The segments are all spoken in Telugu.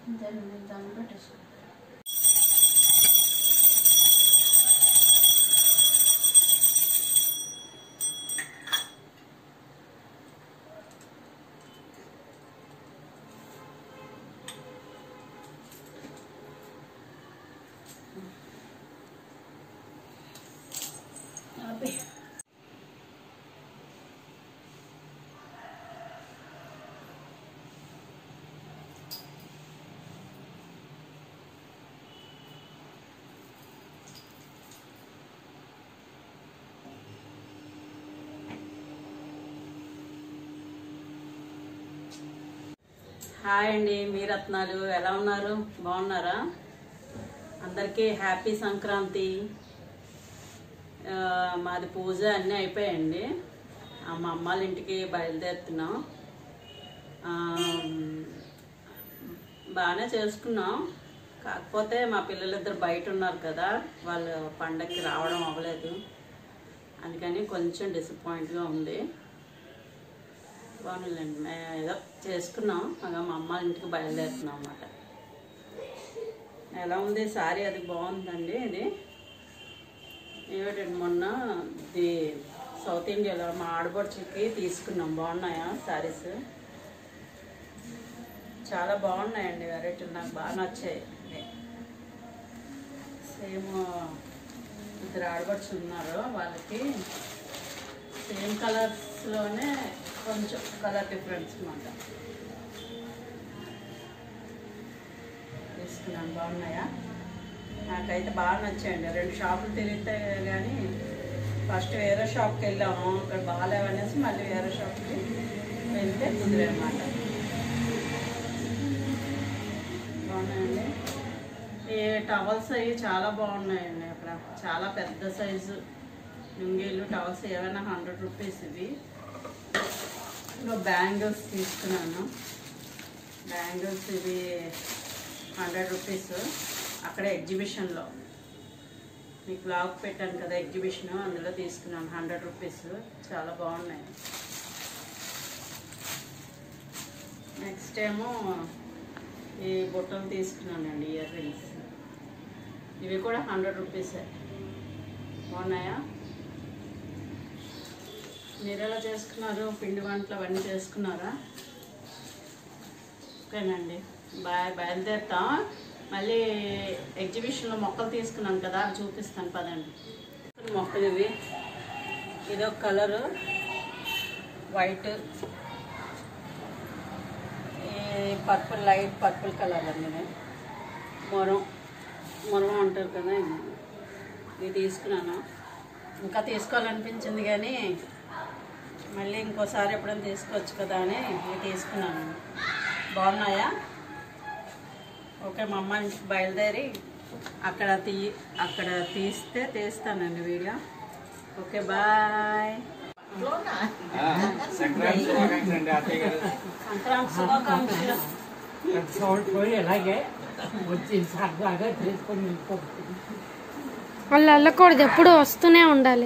దాన్ని దాన్ని పెట్టేసుకో ఆపే హాయ్ అండి మీ రత్నాలు ఎలా ఉన్నారు బాగున్నారా అందరికీ హ్యాపీ సంక్రాంతి ఆ, మాది పూజ అన్నీ అయిపోయాయండి ఆ, మా అమ్మాళ్ళ ఇంటికి బయలుదేరుతున్నాం ఆ, బాగానే చేసుకున్నాం కాకపోతే మా పిల్లలిద్దరు బయట ఉన్నారు కదా వాళ్ళు పండగకి రావడం అవ్వలేదు అందుకని కొంచెం డిసప్పాయింట్గా ఉంది బాగుందండి మేము ఏదో చేసుకున్నాం అలా మా అమ్మ వాళ్ళ ఇంటికి బయలుదేరుతున్నాం అన్నమాట ఎలా ఉంది సారీ అది బాగుందండి ఇది ఏమిటండి మొన్న ఇది సౌత్ ఇండియాలో మా ఆడపడుచుకి తీసుకున్నాం బాగున్నాయా సారీస్ చాలా బాగున్నాయండి వెరైటీలు నాకు బాగా నచ్చాయి సేమ్ ఇద్దరు ఆడపడుచులు ఉన్నారు వాళ్ళకి సేమ్ కలర్స్లోనే కొంచెం కలర్ డిఫరెన్స్ అనమాట తీసుకున్నాను బాగున్నాయా నాకైతే బాగా నచ్చాయండి రెండు షాపులు తిరిగితే కానీ ఫస్ట్ వేరే షాప్కి వెళ్ళాము అక్కడ బాగాలేవనేసి మళ్ళీ వేరే షాప్కి వెళ్తే కుదిరనమాట బాగున్నాయండి ఈ టవల్స్ అవి చాలా బాగున్నాయండి అక్కడ చాలా పెద్ద సైజు లుంగీలు టవల్స్ ఏమైనా హండ్రెడ్ రూపీస్ ఇవి ఇంకా బ్యాంగిల్స్ తీసుకున్నాను బ్యాంగిల్స్ ఇవి హండ్రెడ్ రూపీస్ అక్కడ ఎగ్జిబిషన్లో మీకు బ్లాగ్ పెట్టాను కదా ఎగ్జిబిషన్ అందులో తీసుకున్నాను హండ్రెడ్ రూపీస్ చాలా బాగున్నాయి నెక్స్ట్ ఏమో ఈ బుట్టలు తీసుకున్నానండి ఇయర్ రింగ్స్ ఇవి కూడా హండ్రెడ్ రూపీసే బాగున్నాయా మీరు ఎలా చేసుకున్నారు పిండి వంటలు అవన్నీ చేసుకున్నారా ఓకేనండి బాయ్ బయలుదేరుతాం మళ్ళీ ఎగ్జిబిషన్లో మొక్కలు తీసుకున్నాను కదా అవి చూపిస్తాను పదండి మొక్కలు ఇవి ఇదొక కలరు వైట్ ఈ పర్పుల్ లైట్ పర్పుల్ కలర్ అండి ఇది. మొరం మొరం అంటారు కదా ఇది. ఇది తీసుకున్నాను ఇంకా తీసుకోవాలనిపించింది కానీ మళ్ళీ ఇంకోసారి ఎప్పుడైనా తీసుకోవచ్చు కదా అని ఇవి తీసుకున్నాను బాగున్నాయా ఓకే మా అమ్మ ఇంటికి బయలుదేరి అక్కడ తీ అక్కడ తీస్తే తీస్తానండి వీడియో ఓకే బాయ్ సంక్రాంతి శుభాకాంక్షలు అండి అత్తయ్య గారు సంక్రాంతి శుభాకాంక్షలు పోయి అలాగే వచ్చి సరదాగా చేసుకొని వెళ్ళిపోతుంది వాళ్ళు వెళ్ళకూడదు ఎప్పుడు వస్తూనే ఉండాలి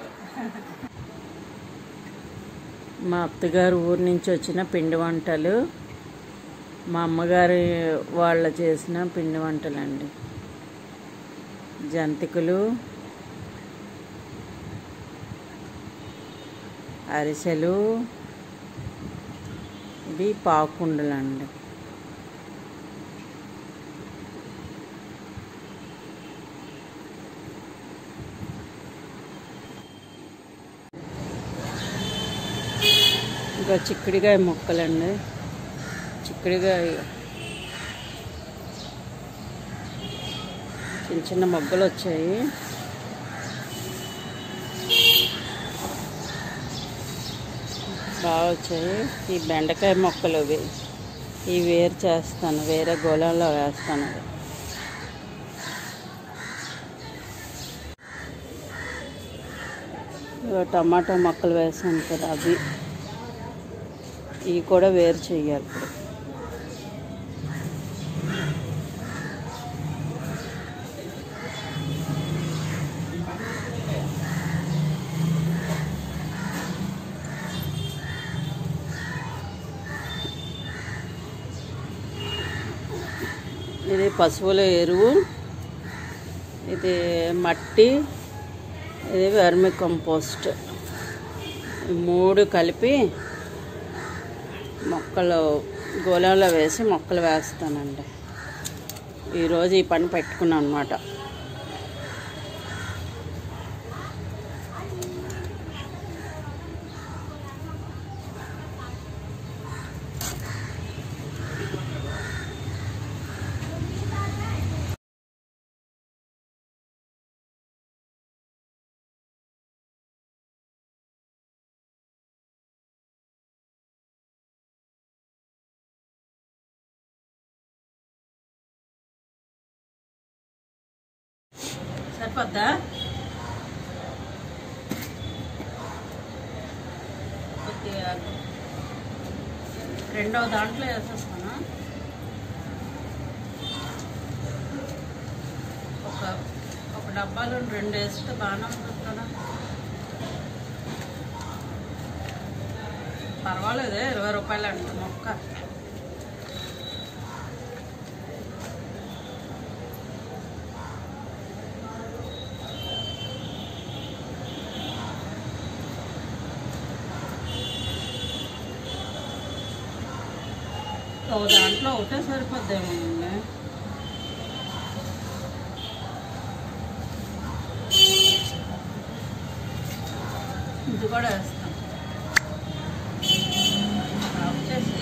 మా అత్తగారు ఊరి నుంచి వచ్చిన పిండి వంటలు మా అమ్మగారి వాళ్ళ చేసిన పిండి వంటలండి జంతికలు అరిసెలు ఇవి పాకుండలండి ఇంకా చిక్కుడుగాయ మొక్కలండి చిక్కుడుగాయ చిన్న చిన్న మొగ్గలు వచ్చాయి బాగా వచ్చాయి ఈ బెండకాయ మొక్కలు ఇవి ఇవి వేరు చేస్తాను వేరే గోళంలో వేస్తాను అవి ఇగో టమాటా మొక్కలు వేసాను కదా అవి ఇవి కూడా వేరు చేయాలి ఇప్పుడు ఇది పశువుల ఎరువు ఇది మట్టి ఇది వెర్మి కంపోస్ట్ ఈ మూడు కలిపి మొక్కలు గోళంలో వేసి మొక్కలు వేస్తానండి ఈరోజు ఈ పని పెట్టుకున్నాను అనమాట సరిపోద్దా కొద్దిగా రెండవ దాంట్లో వేసేస్తాను ఒక ఒక డబ్బాలో రెండు వేస్తే బాగానే ఉంటుంది కదా పర్వాలేదే ఇరవై రూపాయలు అంట మొక్క ఒక దాంట్లో ఒకటే సరిపోద్దేమో అండి ఇది కూడా వేస్తాం ఆఫ్ చేసి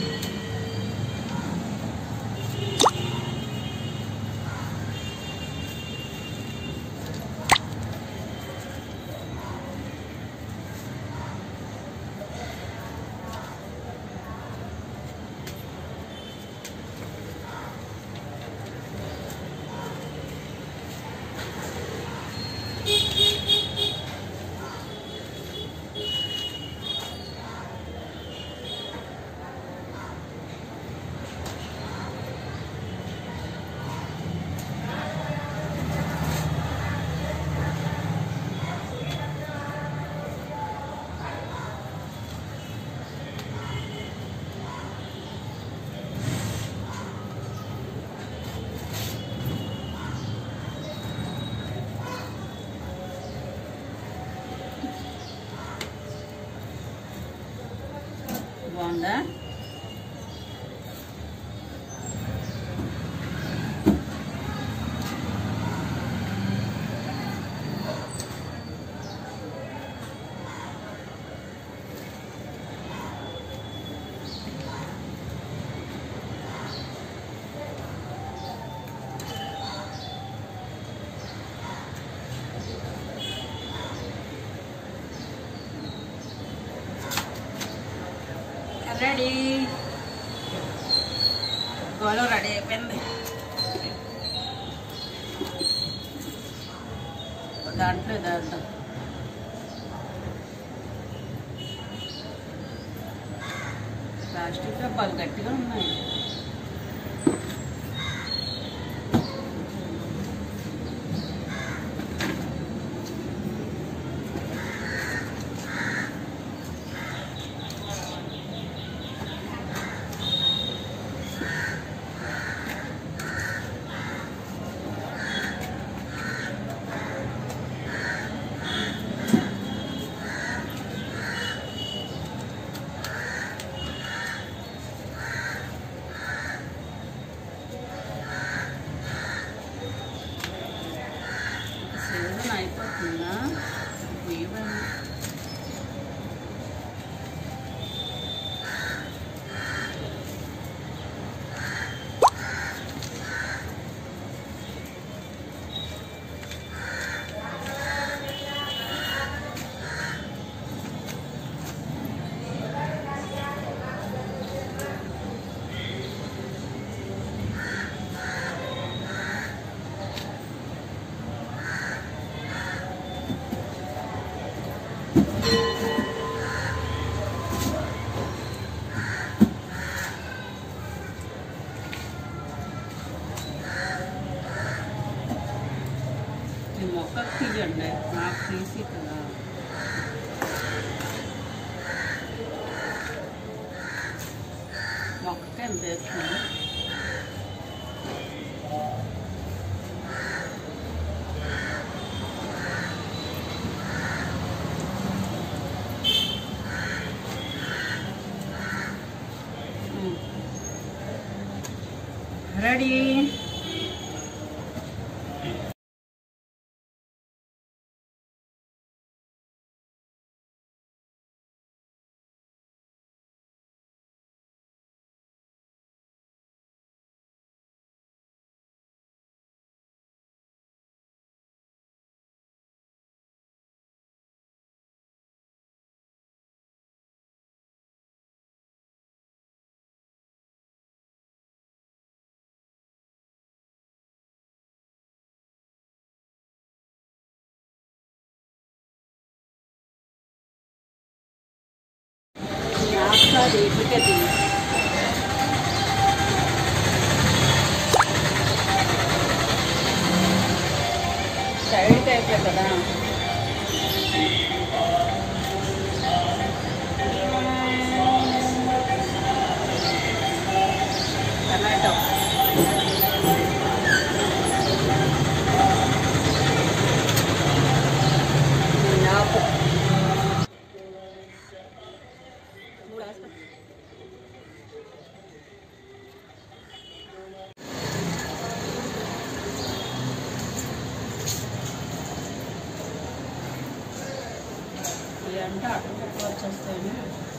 బాగుందా రెడీ గోళం రెడీ అయిపోయింది దాంట్లో దాంట్లో ప్లాస్టిక్ డబ్బాలు గట్టిగా ఉన్నాయి సీజన్ అయిపోతుందా ఇవ్వండి ఈ మొక్కకు తీయండి నాకు తీసి కదా మొక్కకి ఎంత వేస్తుంది రెడీ నాస్తాది ఇప్పటికీ సైడ్ టైప్లో కదా టమాటో ఆపు ఇవి అంటే అటు పక్క వచ్చేస్తాయని